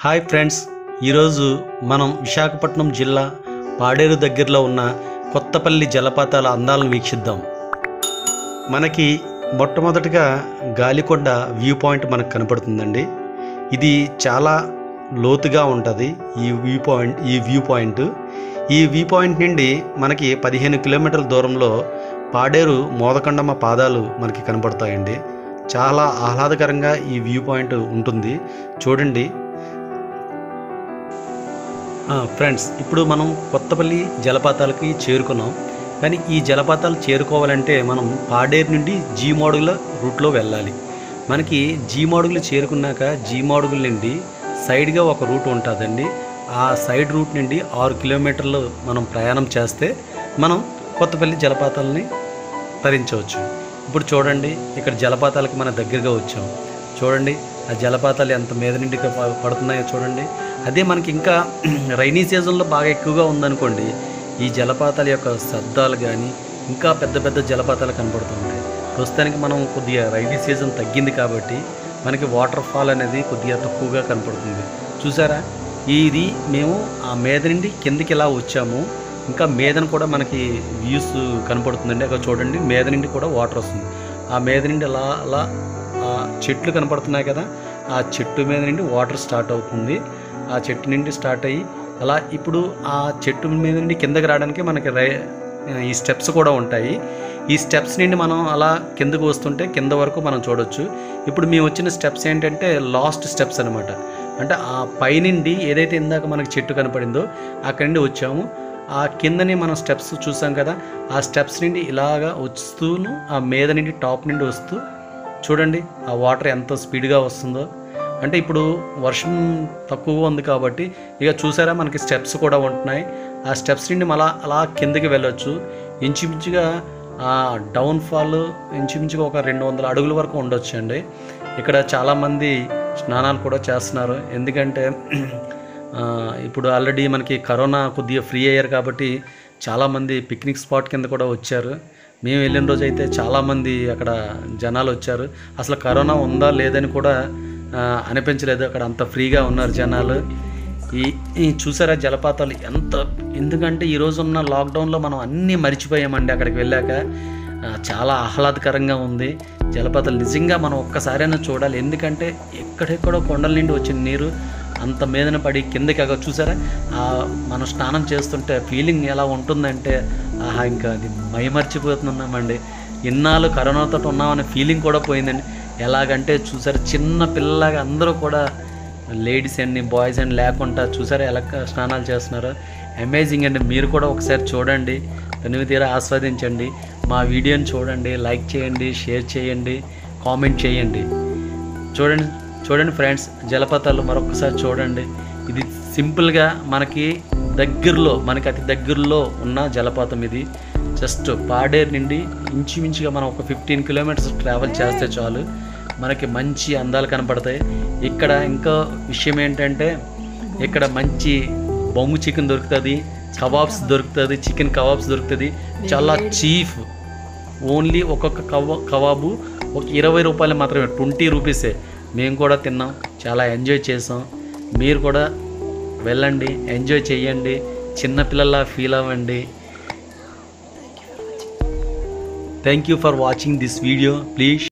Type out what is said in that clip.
hi friends ఈరోజు మనం విశాఖపట్నం జిల్లా పాడేరు దగ్గరలో ఉన్న కొత్తపల్లి జలపాతాల అందాలను వీక్షిద్దాం మనకి మొట్టమొదటిగా గాలికొండ వ్యూ పాయింట్ మనకు కనపడుతుందండి ఇది చాలా లోతుగా ఉంటుంది ఈ వ్యూ పాయింట్ ఈ వ్యూ పాయింట్ ఈ వ్యూ పాయింట్ నుండి మనకి పదిహేను కిలోమీటర్ల దూరంలో పాడేరు మోదకండమ్మ పాదాలు మనకి కనపడతాయండి చాలా ఆహ్లాదకరంగా ఈ వ్యూ పాయింట్ ఉంటుంది చూడండి ఆ, ఫ్రెండ్స్ ఇప్పుడు మనం కొత్తపల్లి జలపాతాలకి చేరుకున్నాం కానీ ఈ జలపాతాలు చేరుకోవాలంటే మనం పాడేరు నుండి జీమాడుగుల రూట్లో వెళ్ళాలి మనకి జీమాడుగులు చేరుకున్నాక జీమాడుగుల నుండి సైడ్గా ఒక రూట్ ఉంటుందండి ఆ సైడ్ రూట్ నుండి ఆరు కిలోమీటర్లు మనం ప్రయాణం చేస్తే మనం కొత్తపల్లి జలపాతాలని తరించవచ్చు ఇప్పుడు చూడండి ఇక్కడ జలపాతాలకి మన దగ్గరగా వచ్చాం చూడండి ఆ జలపాతాలు ఎంత మీద నుండి ప- పడుతున్నాయో చూడండి అదే మనకి ఇంకా రైనీ సీజన్లో బాగా ఎక్కువగా ఉందనుకోండి ఈ జలపాతాల యొక్క శబ్దాలు కానీ ఇంకా పెద్ద పెద్ద జలపాతాలు కనపడుతుంటాయి ప్రస్తుతానికి మనం కొద్దిగా రైనీ సీజన్ తగ్గింది కాబట్టి మనకి వాటర్ ఫాల్ అనేది కొద్దిగా తక్కువగా కనపడుతుంది చూసారా ఇది మేము ఆ మీద నుండి కిందికి ఇలా వచ్చాము ఇంకా మీదన కూడా మనకి వ్యూస్ కనపడుతుందండి అక్కడ చూడండి మీద నుండి కూడా వాటర్ వస్తుంది ఆ మీద నుండి అలా అలా ఆ చెట్లు కనపడుతున్నాయి కదా ఆ చెట్టు మీద నుండి వాటర్ స్టార్ట్ అవుతుంది ఆ చెట్టు నుండి స్టార్ట్ అయ్యి అలా ఇప్పుడు ఆ చెట్టు మీద నుండి కిందకి రావడానికి మనకి రై ఈ స్టెప్స్ కూడా ఉంటాయి ఈ స్టెప్స్ నుండి మనం అలా కిందకు వస్తుంటే కింద వరకు మనం చూడొచ్చు ఇప్పుడు మేము వచ్చిన స్టెప్స్ ఏంటంటే లాస్ట్ స్టెప్స్ అనమాట అంటే ఆ పైనుండి ఏదైతే ఇందాక మనకి చెట్టు కనపడిందో అక్కడి నుండి వచ్చాము ఆ కిందని మనం స్టెప్స్ చూసాం కదా ఆ స్టెప్స్ నుండి ఇలాగా వస్తూను ఆ మీద నుండి టాప్ నుండి వస్తూ చూడండి ఆ వాటర్ ఎంత స్పీడ్గా వస్తుందో అంటే ఇప్పుడు వర్షం తక్కువగా ఉంది కాబట్టి ఇక చూసారా మనకి స్టెప్స్ కూడా ఉంటున్నాయి ఆ స్టెప్స్ నుండి మళ్ళా అలా కిందకి వెళ్ళొచ్చు ఇంచుమించుగా ఆ డౌన్ ఫాల్ ఇంచుమించుగా ఒక రెండు వందల అడుగుల వరకు ఉండొచ్చు అండి ఇక్కడ చాలామంది స్నానాలు కూడా చేస్తున్నారు ఎందుకంటే ఆ, ఇప్పుడు ఆల్రెడీ మనకి కరోనా కొద్దిగా ఫ్రీ అయ్యారు కాబట్టి చాలామంది పిక్నిక్ స్పాట్ కింద కూడా వచ్చారు మేము వెళ్ళిన రోజు అయితే చాలామంది అక్కడ జనాలు వచ్చారు అసలు కరోనా ఉందా లేదని కూడా ఆ, అనిపించలేదు అక్కడ అంత ఫ్రీగా ఉన్నారు జనాలు ఈ ఈ చూసారా జలపాతాలు ఎంత ఎందుకంటే ఈ రోజు ఉన్న లాక్డౌన్లో మనం అన్నీ మర్చిపోయామండి అక్కడికి వెళ్ళాక ఆ, చాలా ఆహ్లాదకరంగా ఉంది జలపాతాలు నిజంగా మనం ఒక్కసారైనా చూడాలి ఎందుకంటే ఎక్కడెక్కడో కొండల నుండి వచ్చిన నీరు అంత మీదన పడి కిందకి అక్కడ చూసారా ఆ, మనం స్నానం చేస్తుంటే ఫీలింగ్ ఎలా ఉంటుందంటే ఆహా ఇంకా అది మైమర్చిపోతున్నామండి ఇన్నాళ్ళు కరోనాతో ఉన్నామనే ఫీలింగ్ కూడా పోయిందండి ఎలాగంటే చూసారు చిన్న పిల్లలాగా అందరూ కూడా లేడీస్ అండి బాయ్స్ అండ్ లేకుండా చూసారా ఎలా స్నానాలు చేస్తున్నారో అమేజింగ్ అండి మీరు కూడా ఒకసారి చూడండి తనివి తీరా ఆస్వాదించండి మా వీడియోని చూడండి లైక్ చేయండి షేర్ చేయండి కామెంట్ చేయండి చూడండి చూడండి ఫ్రెండ్స్ జలపాతాలు మరొకసారి చూడండి ఇది సింపుల్గా మనకి దగ్గరలో మనకి అతి దగ్గరలో ఉన్న జలపాతం ఇది జస్ట్ పాడేరు నుండి ఇంచుమించుగా మనం ఒక ఫిఫ్టీన్ కిలోమీటర్స్ ట్రావెల్ చేస్తే చాలు మనకి మంచి అందాలు కనపడతాయి ఇక్కడ ఇంకో విషయం ఏంటంటే ఇక్కడ మంచి బొమ్ము చికెన్ దొరుకుతుంది కబాబ్స్ దొరుకుతుంది చికెన్ కబాబ్స్ దొరుకుతుంది చాలా చీఫ్ ఓన్లీ ఒక్కొక్క కవ కబాబు ఒక ఇరవై రూపాయలు మాత్రమే ట్వంటీ రూపీసే మేము కూడా తిన్నాం చాలా ఎంజాయ్ చేసాం మీరు కూడా వెళ్ళండి ఎంజాయ్ చేయండి చిన్నపిల్లల్లా ఫీల్ అవ్వండి thank you for watching this video please